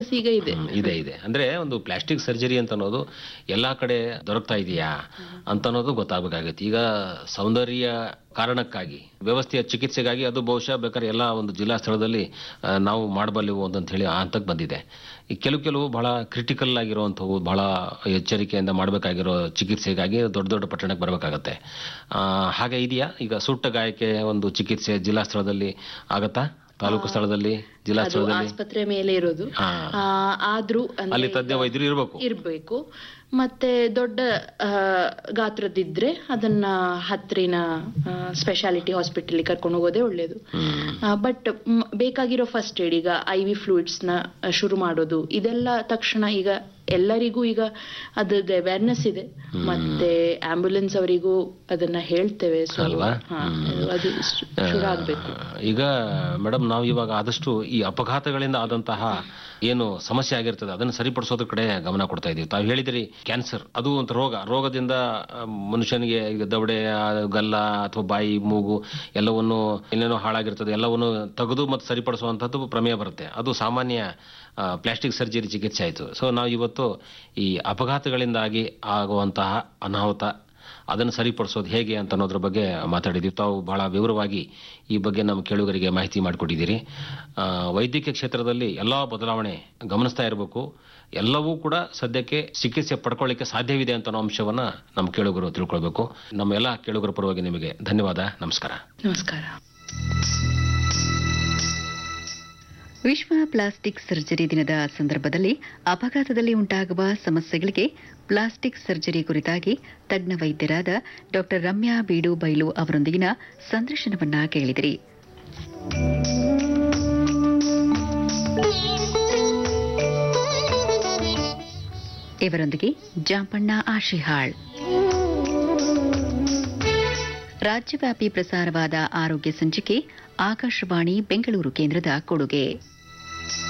ಈಗ ಇದೆ ಹ್ಮ್, ಇದೆ ಇದೆ ಅಂದ್ರೆ ಒಂದು ಪ್ಲಾಸ್ಟಿಕ್ ಸರ್ಜರಿ ಅಂತ ಅನ್ನೋದು ಎಲ್ಲಾ ಕಡೆ ದೊರಕ್ತಾ ಇದೆಯಾ ಅಂತ ಅನ್ನೋದು ಗೊತ್ತಾಗಬೇಕಾಗತ್ತೆ ಈಗ ಸೌಂದರ್ಯ ಕಾರಣಕ್ಕಾಗಿ ವ್ಯವಸ್ಥೆಯ ಚಿಕಿತ್ಸೆಗಾಗಿ ಅದು ಬಹುಶಃ ಬೇಕಾದ್ರೆ ಎಲ್ಲ ಒಂದು ಜಿಲ್ಲಾ ಸ್ಥಳದಲ್ಲಿ ಆ, ನಾವು ಮಾಡಬಲ್ಲೆವು ಅಂತ ಹೇಳಿ ಆ ಹಂತಕ್ಕೆ ಬಂದಿದೆ ಈ ಕೆಲವು ಕೆಲವು ಬಹಳ ಕ್ರಿಟಿಕಲ್ ಆಗಿರುವಂಥವು ಬಹಳ ಎಚ್ಚರಿಕೆಯಿಂದ ಮಾಡಬೇಕಾಗಿರೋ ಚಿಕಿತ್ಸೆಗಾಗಿ ದೊಡ್ಡ ದೊಡ್ಡ ಪಟ್ಟಣಕ್ಕೆ ಬರಬೇಕಾಗತ್ತೆ ಆ, ಹಾಗೆ ಇದೆಯಾ ಈಗ ಸುಟ್ಟ ಗಾಯಕ್ಕೆ ಒಂದು ಚಿಕಿತ್ಸೆ ಜಿಲ್ಲಾ ಸ್ಥಳದಲ್ಲಿ ಆಗತ್ತಾ ತಾಲೂಕು ಸ್ಥಳದಲ್ಲಿ ಜಿಲ್ಲಾ ಅದು ಸ್ಥಳದಲ್ಲಿ ಆಸ್ಪತ್ರೆ ಮೇಲೆ ಇರೋದು ಹಾ. ಆ, ಆದ್ರೂ ಅಂದ್ರೆ ಅಲ್ಲಿ ತಜ್ಞ ವೈದ್ಯರು ಇರಬೇಕು ಇರ್ಬೇಕು ಮತ್ತೆ ದೊಡ್ಡ ಆ, ಗಾತ್ರದಿದ್ರೆ ಅದನ್ನ ಹತ್ತಿರಿನ ಸ್ಪೆಷಾಲಿಟಿ ಹಾಸ್ಪಿಟಲ್ ಕರ್ಕೊಂಡು ಹೋಗೋದೇ ಒಳ್ಳೇದು ಬಟ್ ಬೇಕಾಗಿರೋ ಫಸ್ಟ್ ಏಡ್ ಈಗ ಐ ವಿ ಫ್ಲೂಯಿಡ್ಸ್ ನ ಆ, ಶುರು ಮಾಡೋದು ಇದೆಲ್ಲ ತಕ್ಷಣ ಈಗ ಎಲ್ಲರಿಗೂ ಈಗ ಅದ್ರದ್ದು ಅವೇರ್ನೆಸ್ ಇದೆ ಮತ್ತೆ ಆಂಬ್ಯುಲೆನ್ಸ್ ಅವರಿಗೂ ಅದನ್ನ ಹೇಳ್ತೇವೆ ಸೊ ಅಲ್ವಾ? ಅದು ಶು- ಶುರು ಆಗ್ಬೇಕು ಈಗ ಮೇಡಮ್ ನಾವು ಇವಾಗ ಆದಷ್ಟು ಈ ಅಪಘಾತಗಳಿಂದ ಆದಂತಹ ಏನು ಸಮಸ್ಯೆ ಆಗಿರ್ತದೆ ಅದನ್ನು ಸರಿಪಡಿಸೋದ್ರ ಕಡೆ ಗಮನ ಕೊಡ್ತಾ ಇದೀವಿ ತಾವು ಹೇಳಿದ್ರಿ ಕ್ಯಾನ್ಸರ್ ಅದು ಒಂದು ರೋಗ ರೋಗದಿಂದ ಆ, ಮನುಷ್ಯನಿಗೆ ಈಗ ದವಡೆ ಆ, ಗಲ್ಲ ಅಥವಾ ಬಾಯಿ ಮೂಗು ಎಲ್ಲವನ್ನು ಏನೇನೋ ಹಾಳಾಗಿರ್ತದೆ ಎಲ್ಲವನ್ನು ತೆಗೆದು ಮತ್ತು ಸರಿಪಡಿಸುವಂಥದ್ದು ಪ್ರಮೇಯ ಬರುತ್ತೆ ಅದು ಸಾಮಾನ್ಯ ಪ್ಲಾಸ್ಟಿಕ್ ಸರ್ಜರಿ ಚಿಕಿತ್ಸೆ ಆಯಿತು ಸೊ ನಾವು ಇವತ್ತು ಈ ಅಪಘಾತಗಳಿಂದಾಗಿ ಆಗುವಂತಹ ಅನಾಹುತ ಅದನ್ನು ಸರಿಪಡಿಸೋದು ಹೇಗೆ ಅಂತ ಅನ್ನೋದ್ರ ಬಗ್ಗೆ ಮಾತಾಡಿದ್ದೀವಿ ತಾವು ಬಹಳ ವಿವರವಾಗಿ ಈ ಬಗ್ಗೆ ನಮ್ಮ ಕೇಳುಗರಿಗೆ ಮಾಹಿತಿ ಮಾಡಿಕೊಟ್ಟಿದ್ದೀರಿ ಆ, ವೈದ್ಯಕೀಯ ಕ್ಷೇತ್ರದಲ್ಲಿ ಎಲ್ಲ ಬದಲಾವಣೆ ಗಮನಿಸ್ತಾ ಇರಬೇಕು ಎಲ್ಲವೂ ಕೂಡ ಸದ್ಯಕ್ಕೆ ಚಿಕಿತ್ಸೆ ಪಡ್ಕೊಳ್ಳಿಕ್ಕೆ ಸಾಧ್ಯವಿದೆ ಅಂತ ಅನ್ನೋ ಅಂಶವನ್ನ ನಮ್ಮ ಕೇಳುಗರು ತಿಳ್ಕೊಳ್ಬೇಕು ನಮ್ಮ ಎಲ್ಲ ಕೇಳುಗರ ಪರವಾಗಿ ನಿಮಗೆ ಧನ್ಯವಾದ ನಮಸ್ಕಾರ ನಮಸ್ಕಾರ ವಿಶ್ವ ಪ್ಲಾಸ್ಟಿಕ್ ಸರ್ಜರಿ ದಿನದ ಸಂದರ್ಭದಲ್ಲಿ ಅಪಘಾತದಲ್ಲಿ ಉಂಟಾಗುವ ಸಮಸ್ಯೆಗಳಿಗೆ ಪ್ಲಾಸ್ಟಿಕ್ ಸರ್ಜರಿ ಕುರಿತಾಗಿ ತಜ್ಞ ವೈದ್ಯರಾದ ಡಾ ರಮ್ಯಾ ಬೀಡು ಬೈಲು ಅವರೊಂದಿಗಿನ ಸಂದರ್ಶನವನ್ನ ಕೇಳಿದಿರಿ ಇವರೊಂದಿಗೆ ಜಾಂಪಣ್ಣ ಆಶಿಹಾಳ್ ರಾಜ್ಯವ್ಯಾಪಿ ಪ್ರಸಾರವಾದ ಆರೋಗ್ಯ ಸಂಚಿಕೆ ಆಕಾಶವಾಣಿ ಬೆಂಗಳೂರು ಕೇಂದ್ರದ ಕೊಡುಗೆ